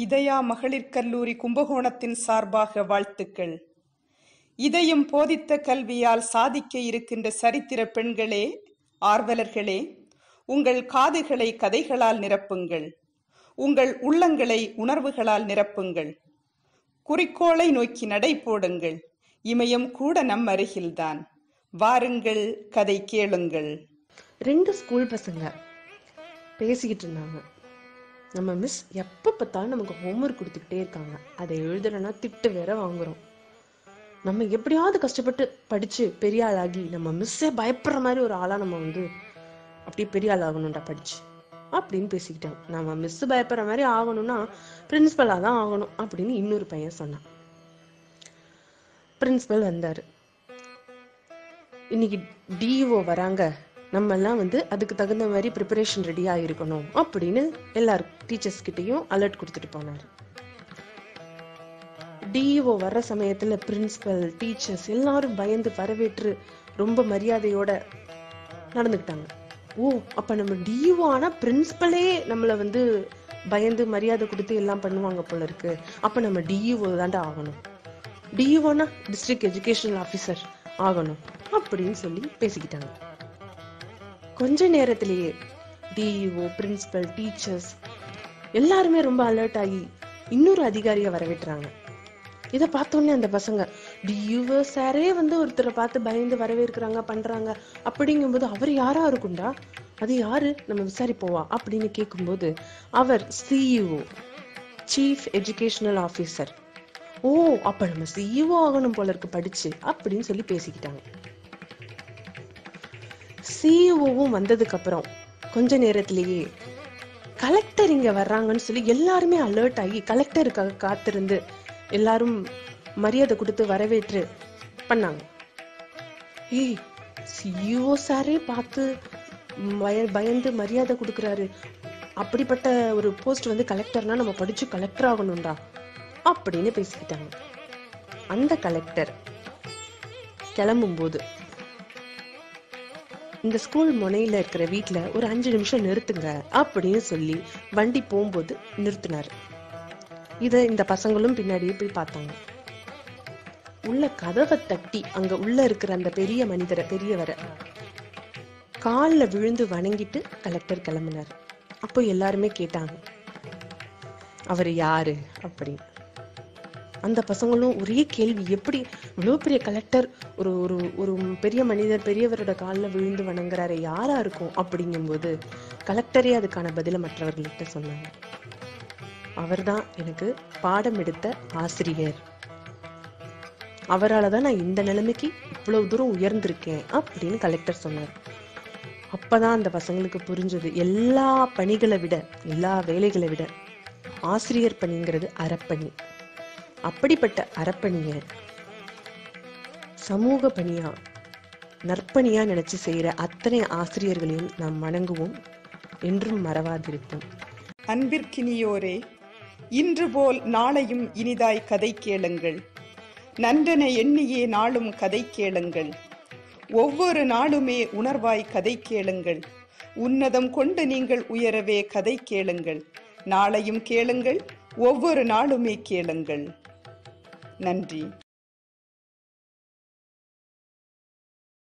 இதயா மகளிர் கல்லூரி கும்பகோணத்தின் சார்பாக வாழ்த்துக்கள் இதயம் போதித்த கல்வியால் சாதிக்க இருக்கின்ற சரித்திர பெண்களே ஆர்வலர்களே உங்கள் காதுகளை கதைகளால் நிரப்புங்கள் உங்கள் உள்ளங்களை உணர்வுகளால் நிரப்புங்கள் குறிக்கோளை நோக்கி நடை போடுங்கள் இமயம் கூட நம் அருகில்தான் வாருங்கள் கதை கேளுங்கள் ரெண்டு ஸ்கூல் பசங்க பேசிக்கிட்டு இருந்தாங்க நம்ம மிஸ் எப்போ பார்த்தாலும் நமக்கு ஹோம்ஒர்க் கொடுத்துக்கிட்டே இருக்காங்க அதை எழுதலைன்னா திட்டு வேற வாங்குறோம் நம்ம எப்படியாவது கஷ்டப்பட்டு படிச்சு பெரிய ஆளாகி நம்ம மிஸ்ஸே பயப்படுற மாதிரி ஒரு ஆளா நம்ம வந்து அப்படியே பெரிய ஆள் ஆகணும்டா படிச்சு அப்படின்னு பேசிக்கிட்டாங்க நம்ம மிஸ் பயப்படுற மாதிரி ஆகணும்னா பிரின்சிபலா தான் ஆகணும் அப்படின்னு இன்னொரு பையன் சொன்னான் பிரின்சிபல் வந்தாரு இன்னைக்கு டிஓ வராங்க நம்ம எல்லாம் வந்து அதுக்கு தகுந்த மாதிரி ப்ரிப்பரேஷன் ரெடியா இருக்கணும் அப்படின்னு எல்லார் டீச்சர்ஸ் கிட்டயும் அலர்ட் கொடுத்துட்டு போனாரு டிஓ வர்ற சமயத்துல பிரின்சிபல் டீச்சர்ஸ் எல்லாரும் பயந்து வரவேற்று ரொம்ப மரியாதையோட நடந்துக்கிட்டாங்க ஓ அப்ப நம்ம டிஓ ஆனா பிரின்சிபலே நம்மள வந்து பயந்து மரியாதை கொடுத்து எல்லாம் பண்ணுவாங்க போல இருக்கு அப்ப நம்ம டிஇஓ தாண்டா ஆகணும் டிஇஓனா டிஸ்ட்ரிக்ட் எஜுகேஷனல் ஆஃபீஸர் ஆகணும் அப்படின்னு சொல்லி பேசிக்கிட்டாங்க கொஞ்ச நேரத்திலேயே டிஇஓ பிரின்சிபல் டீச்சர்ஸ் எல்லாருமே ரொம்ப அலர்ட் ஆகி இன்னொரு அதிகாரியை வரவேற்றாங்க இதை பார்த்தோன்னே அந்த பசங்க டியூவோ சாரே வந்து ஒருத்தரை பார்த்து பயந்து வரவேற்கிறாங்க பண்றாங்க அப்படிங்கும்போது அவர் யாரா இருக்கும்டா அது யாரு நம்ம விசாரிப்போவா அப்படின்னு கேட்கும்போது அவர் சிஇஓ சீஃப் எஜுகேஷனல் ஆஃபீஸர் ஓ அப்ப நம்ம சிஇஓ ஆகணும் போல இருக்கு படிச்சு அப்படின்னு சொல்லி பேசிக்கிட்டாங்க சிஇஓவும் வந்ததுக்கு அப்புறம் கொஞ்ச நேரத்திலேயே கலெக்டர் இங்க வர்றாங்கன்னு சொல்லி எல்லாருமே அலர்ட் ஆகி கலெக்டருக்காக காத்திருந்து எல்லாரும் மரியாதை கொடுத்து வரவேற்று பண்ணாங்க ஏய் சிஇஓ சாரே பார்த்து பய பயந்து மரியாதை கொடுக்குறாரு அப்படிப்பட்ட ஒரு போஸ்ட் வந்து கலெக்டர்னா நம்ம படிச்சு கலெக்டர் ஆகணும்டா அப்படின்னு பேசிக்கிட்டாங்க அந்த கலெக்டர் கிளம்பும்போது இந்த ஸ்கூல் முனையில இருக்கிற வீட்ல ஒரு அஞ்சு நிமிஷம் நிறுத்துங்க அப்படின்னு சொல்லி வண்டி போகும்போது நிறுத்தினாரு இத இந்த பசங்களும் பின்னாடியே போய் பார்த்தாங்க உள்ள கதவை தட்டி அங்க உள்ள இருக்கிற அந்த பெரிய மனிதரை பெரியவரை கால்ல விழுந்து வணங்கிட்டு கலெக்டர் கிளம்பினார் அப்போ எல்லாருமே கேட்டாங்க அவர் யாரு அப்படின்னு அந்த பசங்களும் ஒரே கேள்வி எப்படி இவ்வளவு பெரிய கலெக்டர் ஒரு ஒரு ஒரு பெரிய மனிதர் பெரியவரோட காலில் விழுந்து வணங்குறாரு யாரா இருக்கும் அப்படிங்கும்போது கலெக்டரே அதுக்கான பதில மற்றவர்கள்கிட்ட சொன்னாங்க அவர்தான் எனக்கு பாடம் எடுத்த ஆசிரியர் அவரால் தான் நான் இந்த நிலைமைக்கு இவ்வளவு தூரம் உயர்ந்திருக்கேன் அப்படின்னு கலெக்டர் சொன்னார் அப்பதான் அந்த பசங்களுக்கு புரிஞ்சது எல்லா பணிகளை விட எல்லா வேலைகளை விட ஆசிரியர் பணிங்கிறது அறப்பணி அப்படிப்பட்ட அறப்பணிய சமூக பணியா நற்பணியா நினைச்சு செய்யற அத்தனை ஆசிரியர்களையும் நாம் வணங்குவோம் என்றும் மறவாதிருப்போம் அன்பிற்கினியோரே இன்று போல் நாளையும் இனிதாய் கதை கேளுங்கள் நன்றென எண்ணியே நாளும் கதை கேளுங்கள் ஒவ்வொரு நாளுமே உணர்வாய் கதை கேளுங்கள் உன்னதம் கொண்டு நீங்கள் உயரவே கதை கேளுங்கள் நாளையும் கேளுங்கள் ஒவ்வொரு நாளுமே கேளுங்கள் நன்றி